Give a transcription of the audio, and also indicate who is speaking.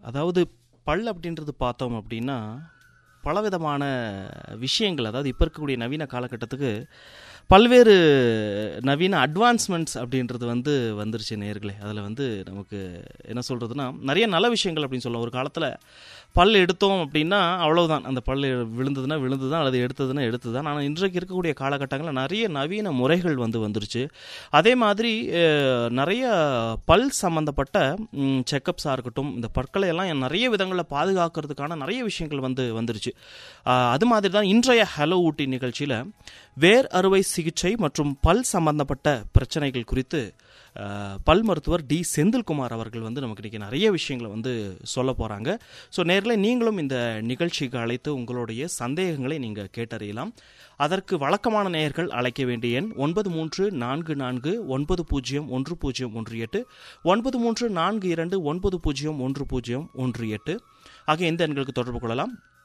Speaker 1: அதாவது பல் அப்படின்றது பார்த்தோம் அப்படின்னா பலவிதமான விஷயங்கள் அதாவது இப்போ இருக்கக்கூடிய நவீன காலகட்டத்துக்கு பல்வேறு நவீன அட்வான்ஸ்மெண்ட்ஸ் அப்படின்றது வந்து வந்துருச்சு நேர்களே அதில் வந்து நமக்கு என்ன சொல்கிறதுனா நிறைய நல்ல விஷயங்கள் அப்படின்னு சொல்லலாம் ஒரு காலத்தில் பல் எடுத்தோம் அப்படின்னா அவ்வளவுதான் அந்த பல் விழுந்ததுன்னா விழுந்து தான் அல்லது எடுத்ததுன்னா எடுத்து தான் ஆனால் இன்றைக்கு இருக்கக்கூடிய காலகட்டங்களில் நிறைய நவீன முறைகள் வந்து வந்துருச்சு அதே மாதிரி அஹ், நிறைய பல் சம்மந்தப்பட்ட செக்கப்ஸாக இருக்கட்டும் இந்த பற்களை எல்லாம் நிறைய விதங்களில் பாதுகாக்கிறதுக்கான நிறைய விஷயங்கள் வந்து வந்துருச்சு ஆஹ், அது மாதிரி தான் இன்றைய ஹலோ ஊட்டி நிகழ்ச்சியில் வேர் அறுவை சிகிச்சை மற்றும் பல் சம்பந்தப்பட்ட பிரச்சனைகள் குறித்து ஆஹ், பல் மருத்துவர் டி செந்தில்குமார் அவர்கள் வந்து நமக்கு இன்றைக்கி நிறைய விஷயங்களை வந்து சொல்ல போகிறாங்க ஸோ நேரில் நீங்களும் இந்த நிகழ்ச்சிக்கு அழைத்து உங்களுடைய சந்தேகங்களை நீங்கள் கேட்டறியலாம் அதற்கு வழக்கமான நேயர்கள் அழைக்க வேண்டிய எண் ஒன்பது மூன்று நான்கு நான்கு ஒன்பது பூஜ்ஜியம் ஒன்று பூஜ்ஜியம் ஒன்று எட்டு ஒன்பது மூன்று நான்கு இரண்டு ஒன்பது பூஜ்ஜியம் ஒன்று பூஜ்ஜியம் ஒன்று எட்டு ஆகிய இந்த எண்களுக்கு தொடர்பு கொள்ளலாம்